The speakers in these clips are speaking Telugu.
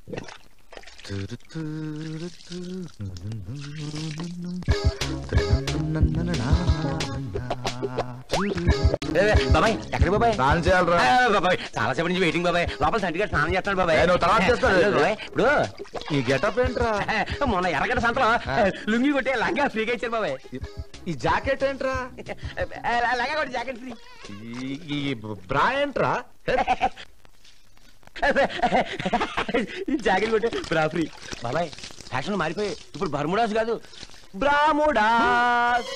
బాబాయ్ ఎక్కడ బాబాయ్ స్నానం చేయాలరా ఆ, బాబాయ్ చాలా సేపటి నుంచి వెయిటింగ్ బాబాయ్ లోపల సంటిగా స్నానం చేస్తాడు బాబాయ్ ఏ, నువ్వు తర్వాత చేస్తావు. లేదు బాబాయ్, ఇప్పుడు ఈ గెటప్ ఏంట్రా మొన్న ఎర్రగడ్డ సంతలో లుంగి కొట్టే లంగా ఫ్రీగా ఇచ్చారు బాబాయ్ ఈ జాకెట్ ఏంట్రా ఆ, లంగా కొట్టి జాకెట్ ఫ్రీ ఈ- ఈ బ్రా ఏంట్రా జాకెట్ కొట్టే బ్రా ఫ్రీ బాబాయ్ ఫ్యాషన్ మారిపోయి ఇప్పుడు బర్ముడాస్ కాదు బ్రాముడాస్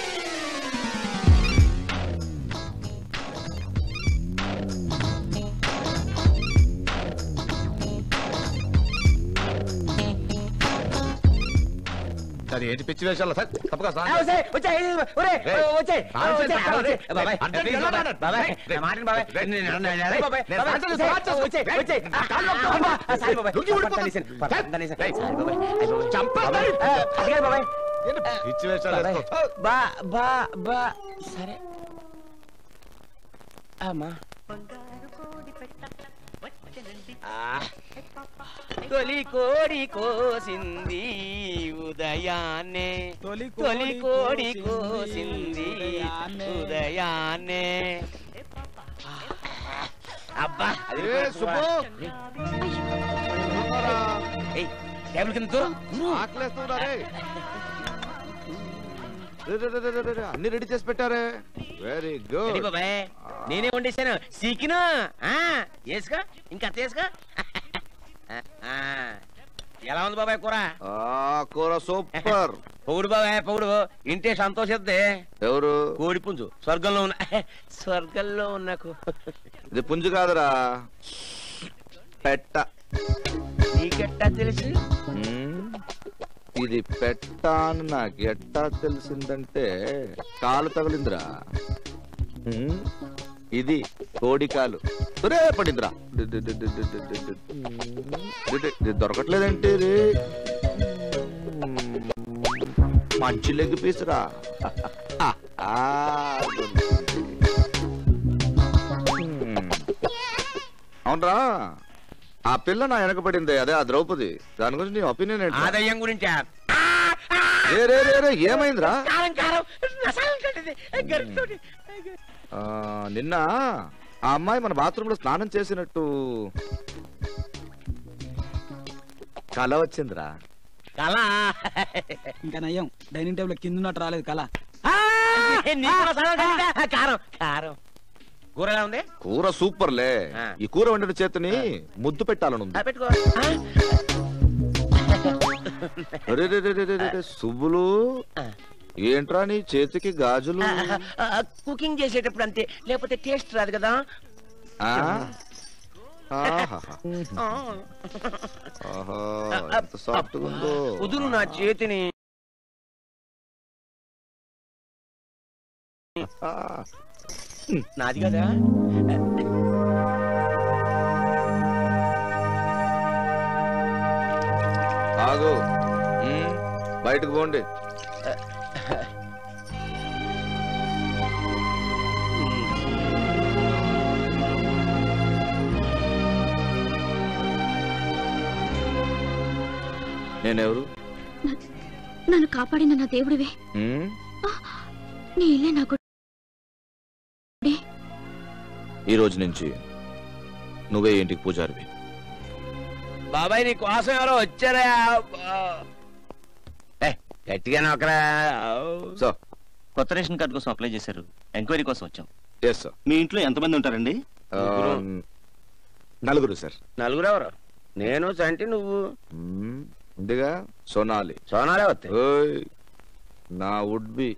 సరే ఏంటి పిచ్చి వేషాలు సార్ తప్పగా ఆ, స్నానం చేయి. వచ్చేయ్, వచ్చేయ్, ఒరేయ్, రేయ్, వచ్చేయ్, స్నానం చేయి, వచ్చేయ్, స్నానం చేయి. వచ్చేయ్. బాబాయ్, అర్జెంట్ ప్లీజ్ గా బాబాయ్, వెళ్ళాలి. బాబాయ్, రేయ్, నా మాటని బాబాయ్, రేయ్, నేను- నేను- నేను- రేయ్, బాబాయ్, నేను బాబాయ్, స్నానం చేసి వచ్చేయ్, స్నానం చేసి వచ్చేయ్, రేయ్, వచ్చేయ్. నా కాళ్ళు నొప్పులు. అబ్బా, ఆ, సారీ బాబాయ్, లుంగీ ఊడిపోతుంది. పడతానేసాను, పడతానేసాను. రేయ్. సారీ బాబాయ్, అయ్ బాబాయ్. చంపేస్తాను. బాబాయ్, ఆ, అడిగారు బాబాయ్. ఏంటి పిచ్చి వేషాలు బాబాయ్, వేస్తావు? బా బా బా సరే అమ్మా ఆ, తొలి కోడి కోసింది ఉదయాన్నే తొలి కోడి కోసింది ఉదయాన్నే అబ్బా అది ఏ, సుబ్బు. ఏయ్, టేబుల్ కింద దూరం ఆకలేస్తుందా రే? రే, రే, రే, రే, రే, రే, అన్ని రెడీ చేసి పెట్టారే వెరీ రెడీ గుడ్ బాబాయ్ నేనే వండేశాను సీకిను ఆ, వేసుకో ఇంకా వేసుకో ఆ, ఎలా ఉంది బాబాయ్ కూర కూర సూపర్ పొగుడు బాబాయ్ పొగుడు ఇంటే సంతోషిద్దే ఎవరు కోడి పుంజు స్వర్గంలో ఉన్న స్వర్గంలో ఉన్న కో- ఇది పుంజు కాదురా పెట్ట నీకెట్టా తెలుసు మ్మ్. ఇది పెట్ట అని నాకు ఎట్టా తెలిసిందంటే కాలు తగిలిందిరా మ్మ్. ఇది కోడి కాలు ఒరే పడిందిరా డి- డి- డి- డి- డి- డి- డి- డి. డి- డి- ఇది దొరకట్లేదంటే ఇది మ్మ్. మంచి లెగ్ పీస్ రా ఆ, దొరికింది. మ్మ్. అవునరా ఆ పిల్ల నా వెనకబడింది అదే ఆ ద్రౌపది దాని గురించి నీ ఒపీనియన్ ఏంటి ఆదాయం గురించి రే రే రే రే ఏమైందిరా కారం కారం రసాయనం గరిటతోటి. ఆ, నిన్న ఆ అమ్మాయి మన బాత్రూమ్ లో స్నానం చేసినట్టు కల వచ్చిందిరా కళ ఇంకా నయ్యం డైనింగ్ టేబుల్ కింద ఉన్నట్టు రాలేదు కళ నీకు రసాయనం కలిగిందా? కారం కారం కూర ఎలా ఉంది కూర సూపర్ లే ఆ. ఈ కూర వండిన చేతిని ముద్దు పెట్టాలనుంది ఆ, పెట్టుకో రే, రే, రే, రే, రే, రే, సుబ్బులు ఆ. ఏంట్రా నీ చేతికి గాజులు కుకింగ్ చేసేటప్పుడు అంతే లేకపోతే టేస్ట్ రాదు కదా ఆ? ఆహాహా. ఆ. ఆహా, ఎంత సాఫ్ట్ ఉందో కుదురు నా చేతిని ఆ. నాది కదా ఆగు ఉమ్, బయటకు పోండి నేనెవరు నన్ను కాపాడిన నా దేవుడివే ఉమ్, నీ ఇల్లే నాకు ఈ రోజు నుంచి నువ్వే ఇంటికి పూజారివి బాబాయ్ నీ కోసం ఎవరో వచ్చారా ఏ, గట్టిగా నొక్కరా సో కొత్త రేషన్ కార్డు కోసం అప్లై చేశారు ఎంక్వైరీ కోసం వచ్చాం ఎస్ సార్ మీ ఇంట్లో ఎంతమంది ఉంటారండి నలుగురు సార్ నలుగురు ఎవరు నేను చంటి నువ్వు ఉమ్, ఉందిగా సోనాలి సోనాలే వస్తాయి ఓయ్ నా వుడ్ బి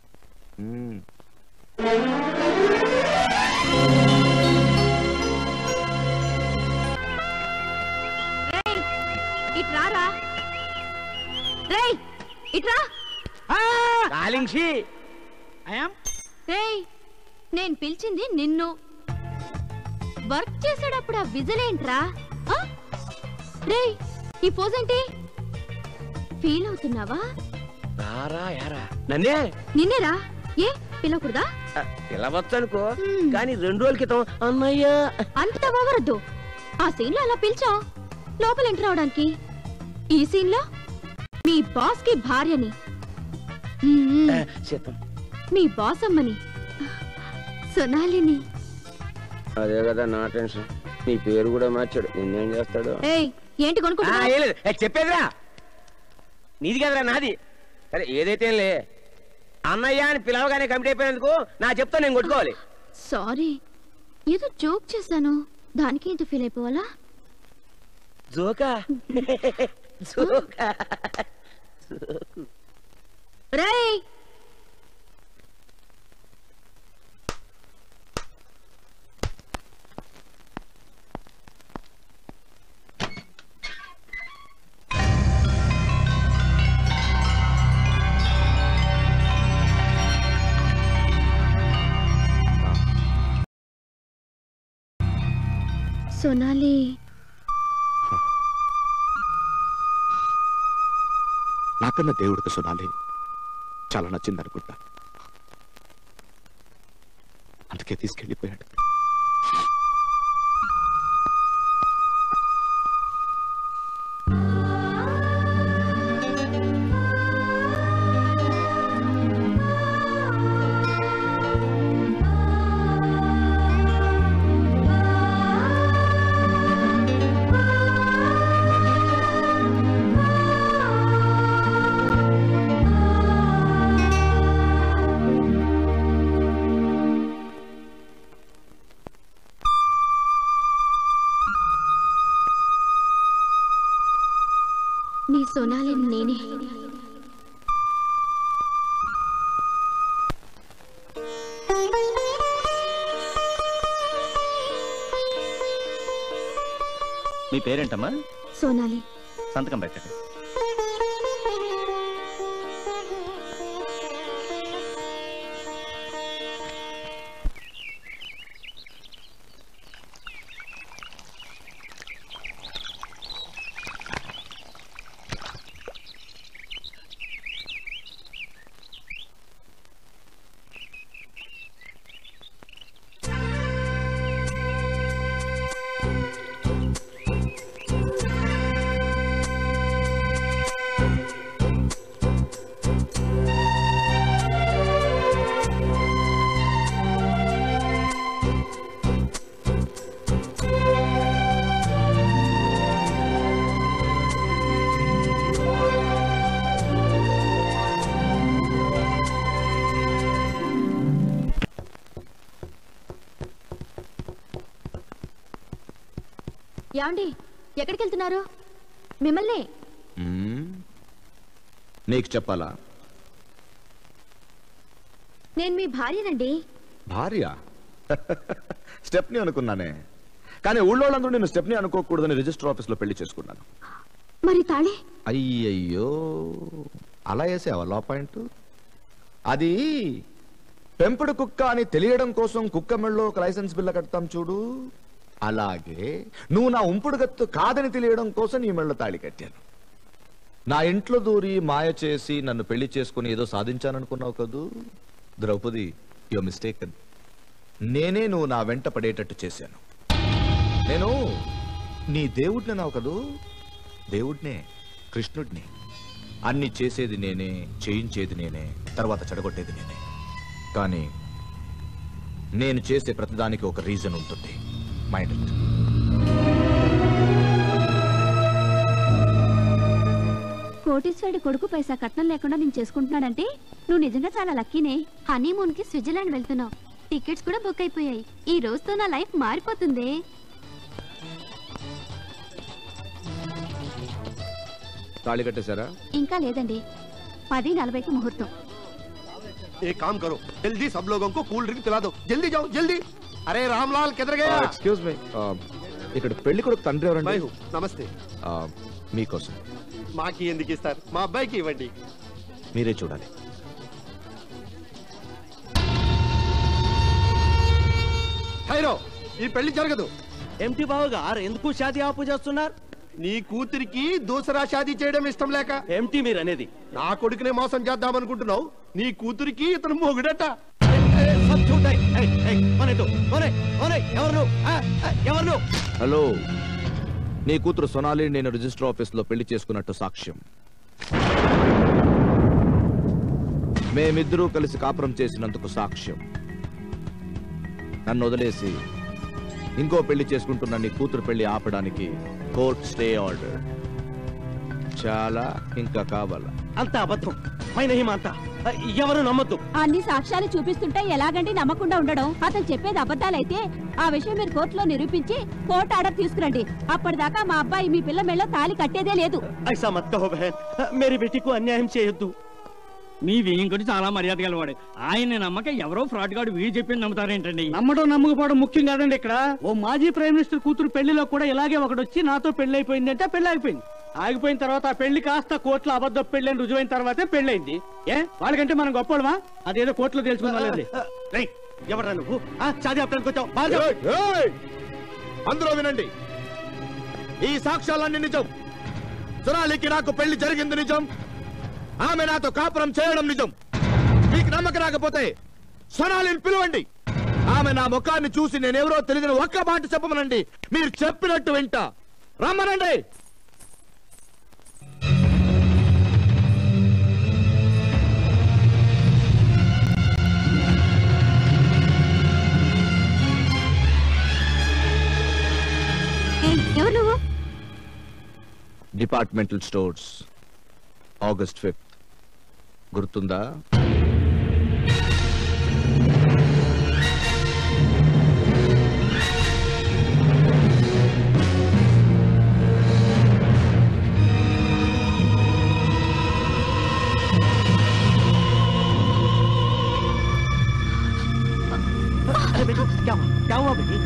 ఇట్రారా రేయ్ ఇట్రా కాలింగ్షి రేయ్ నేను పిలిచింది నిన్ను వర్క్ చేసేటప్పుడు ఆ విజిలేంట్రా ఆ? రేయ్ ఈ పోజ్ ఏంటి ఫీల్ అవుతున్నావా రారా యారా నన్నే నిన్నేరా ఏ పిలవకూడదా ఆ, పిలవచ్చు అనుకో మ్మ్. కానీ రెండు రోజుల క్రితం అన్నయ్యా అంత ఓవరద్దు ఆ సీన్ లో అలా పిలిచావు లోపల ఎంటర్ అవడానికి ఈ సీన్ లో మీ బాస్ కి భార్యని మ్మ్. చిత్తం మీ బాస్ అమ్మని సొనాలిని అదే కదా నా టెన్షన్ నీ పేరు కూడా మార్చాడు నిన్నేం చేస్తాడు ఏయ్ ఏంటి ఆ, కొనుక్కుంటున్నా ఏం లేదు ఏ, చెప్పేదిరా నీది కదరా నాది సరే ఏదైతే లే అన్నయ్య అని పిలవగానే కమిటీ అయిపోయినందుకు నా చెప్తా నేను కొట్టుకోవాలి సారీ ఏదో జోక్ చేశాను దానికి ఇంత ఫీల్ అయిపోవాలా జోకా జోకా రేయ్ సొనాలి నాకన్నా దేవుడికి సునాలి చాలా నచ్చింది అనుకుంటా అందుకే తీసుకెళ్ళిపోయాడు నీ సొనాలి నేనే మీ పేరేంటమ్మా సోనాలి సంతకం పెట్టండి యాండి ఎక్కడికి వెళ్తున్నారు మిమ్మల్ని మ్మ్. నీకు చెప్పాలా నేను మీ భార్యనండి భార్య స్టెప్ని అనుకున్నానే కానీ ఊళ్ళో వాళ్ళందరూ నేను స్టెప్ని అనుకోకూడదని రిజిస్టర్ ఆఫీస్లో పెళ్లి చేసుకున్నాను మరి తాళి అయ్యయ్యో అలా వేసావా లా పాయింట్ అది పెంపుడు కుక్క అని తెలియడం కోసం కుక్క మెళ్ళలో ఒక లైసెన్స్ బిల్ల కడతాం చూడు అలాగే నువ్వు నా ఉంపుడు గత్తు కాదని తెలియడం కోసం నీ మెళ్ళ తాళి కట్టాను నా ఇంట్లో దూరి మాయ చేసి నన్ను పెళ్లి చేసుకుని ఏదో సాధించాననుకున్నావు కదూ ద్రౌపది యో మిస్టేకన్ నేనే నువ్వు నా వెంట పడేటట్టు చేశాను నేను నీ దేవుడిని నావు కదూ దేవుడినే కృష్ణుడిని అన్ని చేసేది నేనే చేయించేది నేనే తర్వాత చెడగొట్టేది నేనే కానీ నేను చేసే ప్రతిదానికి ఒక రీజన్ ఉంటుంది మైండ్ ఇట్ కోటీశ్వరుడి కొడుకు పైసా కట్నం లేకుండా నేను చేసుకుంటున్నాడంటే నువ్వు నిజంగా చాలా లక్కీనే హనీమూన్ కి స్విట్జర్లాండ్ వెళ్తున్నావు టికెట్స్ కూడా బుక్ అయిపోయాయి ఈ రోజుతో నా లైఫ్ మారిపోతుంది తాళి కట్టేశారా ఇంకా లేదండి పది నలభైకి ముహూర్తం एक काम करो जल्दी सब लोगों को कूल ड्रिंक पिला दो जल्दी जाओ जल्दी अरे रामलाल किधर गया ఎక్స్క్యూజ్ మీ ఇక్కడ పెళ్లి కొడుకు తండ్రి मैं ఎవరండి हूँ नमस्ते ఆ, మీకోసం మాకి ఎందుకు ఇస్తారు మా అబ్బాయికి ఇవ్వండి మీరే చూడాలి హైరో ఈ పెళ్లి జరగదు ఎంటి బావ గారు ఎందుకు షాదీ ఆపు చేస్తున్నారు నీ కూతురికి దూసరా షాదీ చేయడం ఇష్టం లేక ఎంటి మీరు అనేది నా కొడుకునే మోసం చేద్దాం అనుకుంటున్నావు నీ కూతురికి ఇతను మొగుడట సబ్ झूठ है ए, ए, कौन है तू कौन है कौन है ఎవరు నువ్వు? ఆ, ఆ, ఎవరు నువ్వు? హలో నీ కూతురు సొనాలి నేను రిజిస్టర్ ఆఫీస్ లో పెళ్లి చేసుకున్నట్టు సాక్ష్యం మేమిద్దరూ కలిసి కాపురం చేసినందుకు సాక్ష్యం నన్ను వదిలేసి ఇంకో పెళ్లి చేసుకుంటున్న నీ కూతురు పెళ్లి ఆపడానికి కోర్ట్ స్టే ఆర్డర్ చాలా ఇంకా కావాలా అంత అబద్ధం పైన హిమంత ఎవరు నమ్మద్దు అన్ని సాక్ష్యాలు చూపిస్తుంటే ఎలాగండి నమ్మకుండా ఉండడం అతను చెప్పేది అబద్ధాలైతే ఆ విషయం మీరు కోర్టులో నిరూపించి కోర్టు ఆర్డర్ తీసుకురండి అప్పటిదాకా మా అబ్బాయి మీ పిల్ల మెళ్ళో తాలి కట్టేదే లేదు ఐసా మత్ కహో బహన్ మేరీ బేటీకు అన్యాయం చేయొద్దు మీ వియ్యంకుడి చాలా మర్యాద గలవాడు ఆయన నమ్మక ఎవరో ఫ్రాడ్ గాడు వీడు చెప్పింది నమ్ముతారేంటండి నమ్మడం నమ్మకపోవడం ముఖ్యం కాదండి ఇక్కడ ఓ మాజీ ప్రైమ్ మినిస్టర్ కూతురు పెళ్లిలో కూడా ఇలాగే ఒకడు వచ్చి నాతో పెళ్లి అయిపోయింది అంటే పెళ్లి అయిపోయింది ఆగిపోయిన తర్వాత ఆ పెళ్లి కాస్త కోర్టులో అబద్ధ పెళ్లి అని రుజువైన తర్వాతే పెళ్ళైంది ఏ వాళ్ళకంటే మనం గొప్పవాళ్ళమా అదేదో కోర్టులో తెలుసుకుందాం రేయ్ ఎవరా నువ్వు ఆ, చాది ఆపడానికి వచ్చావు బాగా ఏయ్, ఏయ్! అందరూ వినండి ఈ సాక్ష్యాలన్నీ నిజం సునాలికి నాకు పెళ్లి జరిగింది నిజం ఆమె నాతో కాపురం చేయడం నిజం మీకు నమ్మకం రాకపోతే సొనాలిని పిలవండి ఆమె నా ముఖాన్ని చూసి నేనెవరో తెలియని ఒక్క మాట చెప్పమనండి మీరు చెప్పినట్టు వింటా రమ్మనండి ఏయ్, ఎవరు నువ్వు డిపార్ట్మెంటల్ స్టోర్స్ ఆగస్ట్ ఫిఫ్త్ గుర్తుందా अरे बेटी क्या हुआ क्या हुआ बेटी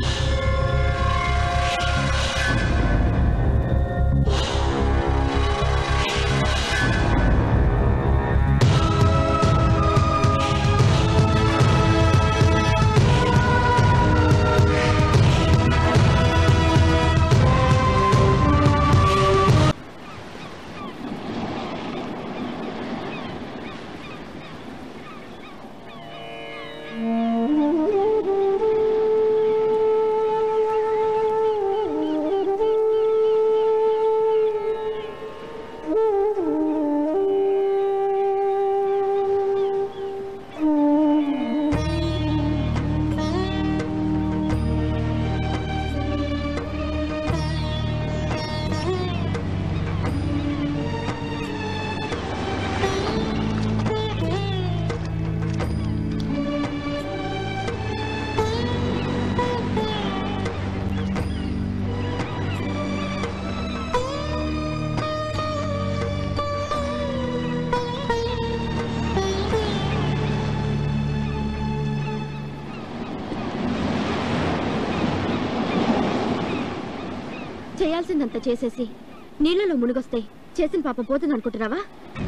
చేయాల్సిందంత చేసేసి నీళ్ళలో మునిగొస్తాయి చేసిన పాపం పోతుంది అనుకుంటున్నావా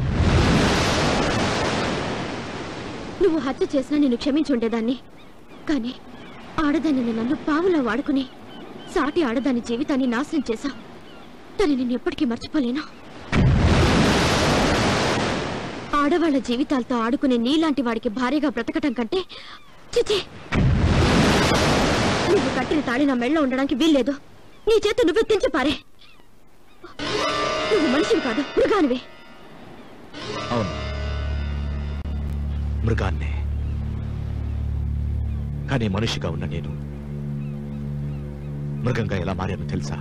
నువ్వు హత్య చేసినా నిన్ను క్షమించి ఉండేదాన్ని కానీ ఆడదాన్ని నన్ను పావులా వాడుకుని సాటి ఆడదాని జీవితాన్ని నాశనం చేశావు దాన్ని నేను ఎప్పటికీ మర్చిపోలేను ఆడవాళ్ళ జీవితాలతో ఆడుకునే నీలాంటి వాడికి భార్యగా బ్రతకటం కంటే చిచి నువ్వు కట్టిన తాళి నా మెళ్ళలో ఉండడానికి వీల్లేదు నీ చేత నువ్వే తెంచి పారే నువ్వు మనిషివి కాదు మృగానివి అవును మృగాన్నే కానీ మనిషిగా ఉన్న నేను మృగంగా ఎలా మారాను తెలుసా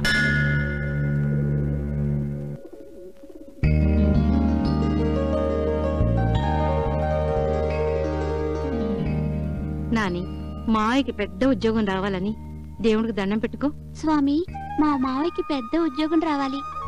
నాని మావయ్యకి పెద్ద ఉద్యోగం రావాలని దేవుడికి దండం పెట్టుకో స్వామి మా మావయ్యకి పెద్ద ఉద్యోగం రావాలి